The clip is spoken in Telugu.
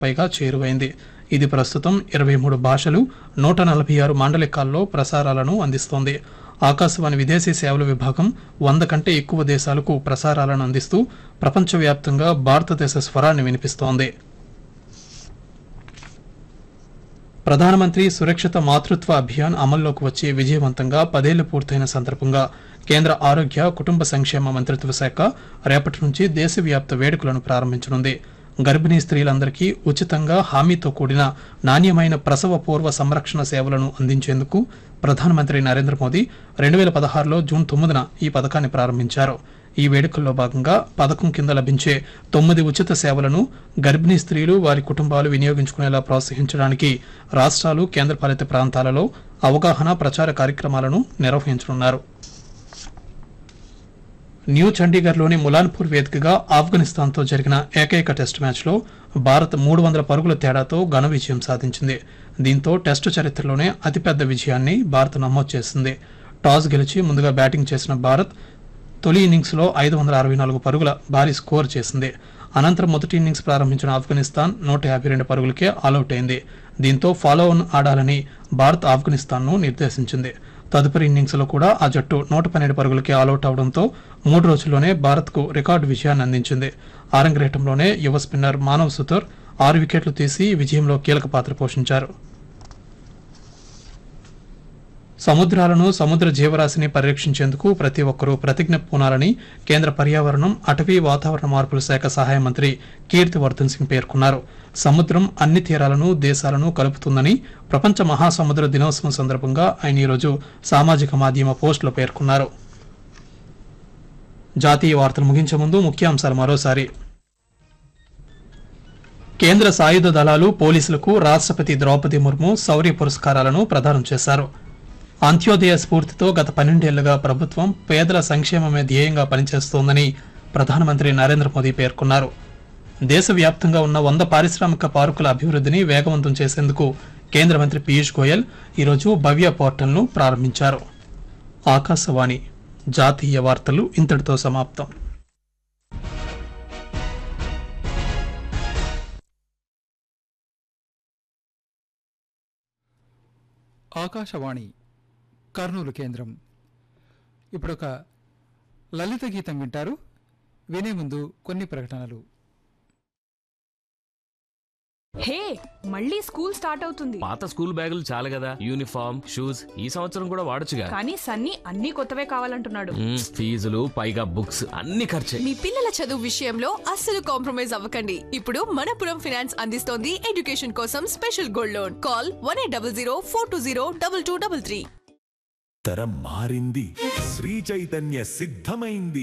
పైగా చేరువైంది ఇది ప్రస్తుతం ఇరవై మూడు భాషలు నూట నలభై ఆరు మాండలికాల్లో ప్రసారాలను అందిస్తోంది ఆకాశవాణి విదేశీ సేవల విభాగం వంద కంటే ఎక్కువ దేశాలకు ప్రసారాలను అందిస్తూ ప్రపంచవ్యాప్తంగా భారతదేశ స్వరాన్ని వినిపిస్తోంది ప్రధానమంత్రి సురక్షిత మాతృత్వ అభియాన్ అమల్లోకి వచ్చి విజయవంతంగా పదేళ్లు పూర్తయిన సందర్భంగా కేంద్ర ఆరోగ్య కుటుంబ సంక్షేమ మంత్రిత్వ శాఖ రేపటి నుంచి దేశవ్యాప్త వేడుకలను ప్రారంభించనుంది గర్భిణీ స్త్రీలందరికీ ఉచితంగా హామీతో కూడిన నాణ్యమైన ప్రసవ పూర్వ సంరక్షణ సేవలను అందించేందుకు ప్రధానమంత్రి నరేంద్ర మోదీ రెండు వేల పదహారులో జూన్ తొమ్మిదిన ఈ పథకాన్ని ప్రారంభించారు ఈ వేడుకల్లో భాగంగా పథకం కింద లభించే తొమ్మిది ఉచిత సేవలను గర్భిణీ స్త్రీలు వారి కుటుంబాలు వినియోగించుకునేలా ప్రోత్సహించడానికి రాష్ట్రాలు కేంద్రపాలిత ప్రాంతాలలో అవగాహన ప్రచార కార్యక్రమాలను నిర్వహించనున్నారు న్యూ చండీగఢ్లోని ములాన్పూర్ వేదికగా ఆఫ్ఘనిస్తాన్తో జరిగిన ఏకైక టెస్ట్ మ్యాచ్లో భారత్ మూడు వందల పరుగుల తేడాతో ఘన విజయం సాధించింది దీంతో టెస్టు చరిత్రలోనే అతిపెద్ద విజయాన్ని భారత్ నమోదు చేసింది టాస్ గెలిచి ముందుగా బ్యాటింగ్ చేసిన భారత్ తొలి ఇన్నింగ్స్లో ఐదు వందల అరవై నాలుగు పరుగుల భారీ స్కోర్ చేసింది అనంతరం మొదటి ఇన్నింగ్స్ ప్రారంభించిన ఆఫ్ఘనిస్తాన్ నూట యాభై రెండు పరుగులకే ఆలౌట్ అయింది దీంతో ఫాలో ఆన్ ఆడాలని భారత్ ఆఫ్ఘనిస్తాన్ను నిర్దేశించింది తదుపరి ఇన్నింగ్స్లో కూడా ఆ జట్టు నూట పన్నెండు పరుగులకే ఆలౌట్ అవడంతో మూడు రోజుల్లోనే భారత్కు రికార్డు విజయాన్ని అందించింది ఆరంగరేటంలోనే యువ స్పిన్నర్ మానవ్ సుతర్ ఆరు వికెట్లు తీసి విజయంలో కీలక పాత్ర పోషించారు సముద్రాలను సముద్ర జీవరాశిని పరిరక్షించేందుకు ప్రతి ఒక్కరూ ప్రతిజ్ఞ పూనాలని కేంద్ర పర్యావరణం అటవీ వాతావరణ మార్పుల శాఖ సహాయ మంత్రి కీర్తివర్ధన్ సింగ్ పేర్కొన్నారు సముద్రం అన్ని తీరాలను దేశాలను కలుపుతుందని ప్రపంచ మహాసముద్ర దినోత్సవం సందర్భంగా ఆయన ఈరోజు సామాజిక మాధ్యమ పోస్టులో పేర్కొన్నారు జాతీయ వార్తలు ముగించే ముందు ముఖ్యాంశాలు మరోసారి కేంద్ర సాయుధ దళాలు పోలీసులకు రాష్ట్రపతి ద్రౌపది ముర్ము శౌర్య పురస్కారాలను ప్రదానం చేశారు అంత్యోదయ స్ఫూర్తితో గత పన్నెండేళ్లుగా ప్రభుత్వం పేదల సంక్షేమమే ధ్యేయంగా పనిచేస్తోందని ప్రధానమంత్రి నరేంద్ర మోదీ పేర్కొన్నారు దేశవ్యాప్తంగా ఉన్న వంద పారిశ్రామిక పార్కుల అభివృద్ధిని వేగవంతం చేసేందుకు కేంద్ర మంత్రి పీయూష్ గోయల్ ఈరోజు భవ్య పోర్టల్ను ప్రారంభించారు ఆకాశవాణి జాతీయ వార్తలు ఇంతటితో సమాప్తం ఆకాశవాణి కర్నూలు కేంద్రం ఇప్పుడు ఒక లలిత గీతం వింటారు వినే ముందు కొన్ని ప్రకటనలు హే మళ్ళీ స్కూల్ స్టార్ట్ అవుతుంది పాత స్కూల్ బ్యాగులు చాలు కదా యూనిఫామ్ షూస్ ఈ సంవత్సరం కూడా వాడొచ్చుగా కానీ సన్నీ అన్ని కొత్తవే కావాలంటున్నాడు మ్మ్, ఫీజులు పైగా బుక్స్ అన్ని ఖర్చే మీ పిల్లల చదువు విషయంలో అస్సలు కాంప్రమైజ్ అవ్వకండి ఇప్పుడు మనపురం ఫైనాన్స్ అందిస్తోంది ఎడ్యుకేషన్ కోసం special gold loan call one eight double zero four two zero double two double three తరం మారింది శ్రీ చైతన్య సిద్ధమైంది